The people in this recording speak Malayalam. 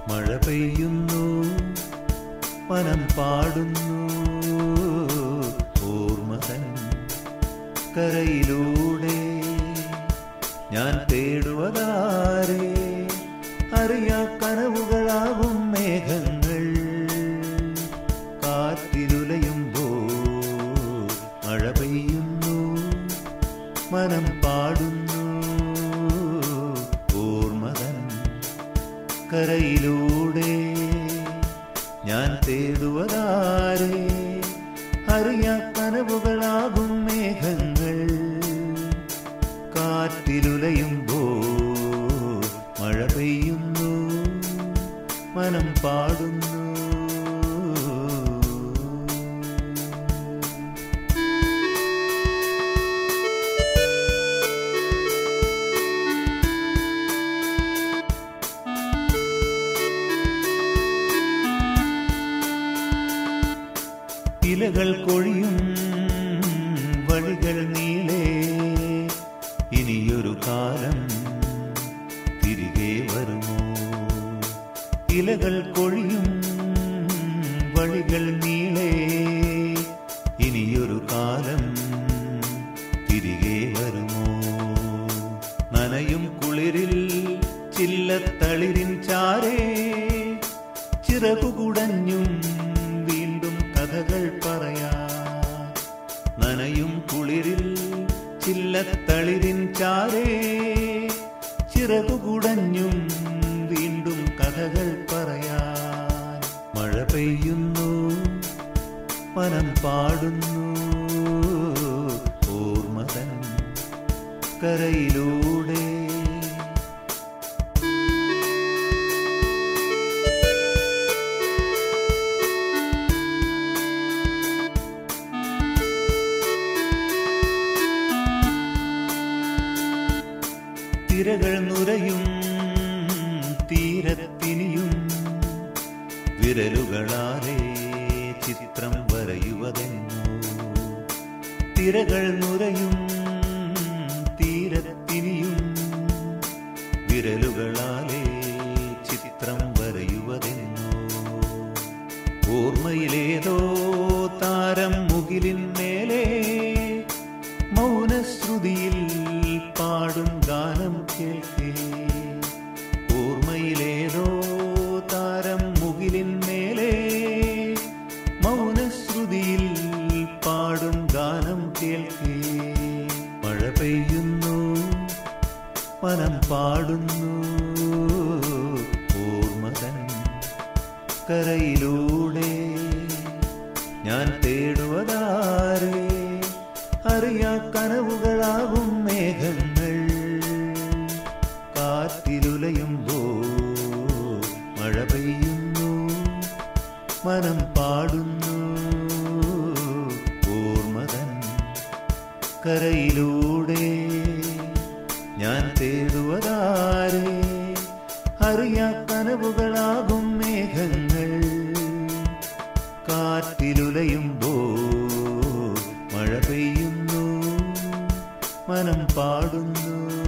മഴ പെയ്യുന്നു മനം പാടുന്നു ഓർമ്മതൻ കരയിലൂടെ ഞാൻ തേടുവതാരേ അറിയാ കനവുകളാവും മേഘങ്ങൾ കാറ്റിലുലയുമ്പോ മഴ പെയ്യുന്നു മനം പാടുന്നു ഓർമ്മതൻ കരയിലൂടെ ഞാൻ തേടുവതാരേ അറിയാ കനവുകളാകും മേഘങ്ങൾ കാറ്റിലുലയുമ്പോ മഴ പെയ്യുന്നു മനം പാടുന്നു ഇലകൾ കൊഴിയും വഴികൾ നീളേ ഇനിയൊരു കാലം തിരികെ വരുമോ ഇലകൾ കൊഴിയും വഴികൾ നീളേ ഇനിയൊരു കാലം തിരികെ വരുമോ നനയും കുളിരിൽ ചില്ലത്തളിരിൻ ചാരേ ചിറകുകുടഞ്ഞും വീണ്ടും കഥകൾ പറയാ നനയും കുളിരിൽ ചില്ലത്തളിരിൻ ചാരേ ചിറകുകുടഞ്ഞും വീണ്ടും കഥകൾ പറയാൻ മഴ പെയ്യുന്നു മനം പാടുന്നു ഓർമ്മതൻ കരയിലൂടെ തിരകൾ നുരയും തീരത്തിനിയും വിരലുകളാലെ ചിത്രം വരയുവതെന്നോ തിരകൾ നുരയും തീരത്തിനിയും വിരലുകളാലെ ചിത്രം വരയുവതെന്നോ ഓർമ്മയിലേതോ താരം മുകിലിന്മേലെ മൗനശ്രുതിയിൽ പാടും ഗാനം കേൾക്കേ ഓർമ്മയിലേതോ താരം മുകിലിന്മേലെ മൗനശ്രുതിയിൽ പാടും ഗാനം കേൾക്കേ മഴ പെയ്യുന്നു മനം പാടുന്നു ഓർമ്മതൻ കരയിലൂടെ ഞാൻ തേടുവതാരേ അറിയാ കനവുകളാകും മേഘങ്ങൾ കാറ്റിലുലയുമ്പോ മഴ പെയ്യുന്നു മനം പാടുന്നു ഓർമ്മതൻ കരയിലൂടെ ഞാൻ തേടുവതാരേ അറിയാ കനവുകളാകും മേഘങ്ങൾ കാറ്റിലുലയുമ്പോ മഴ പെയ്യുന്നു മനം പാടുന്നു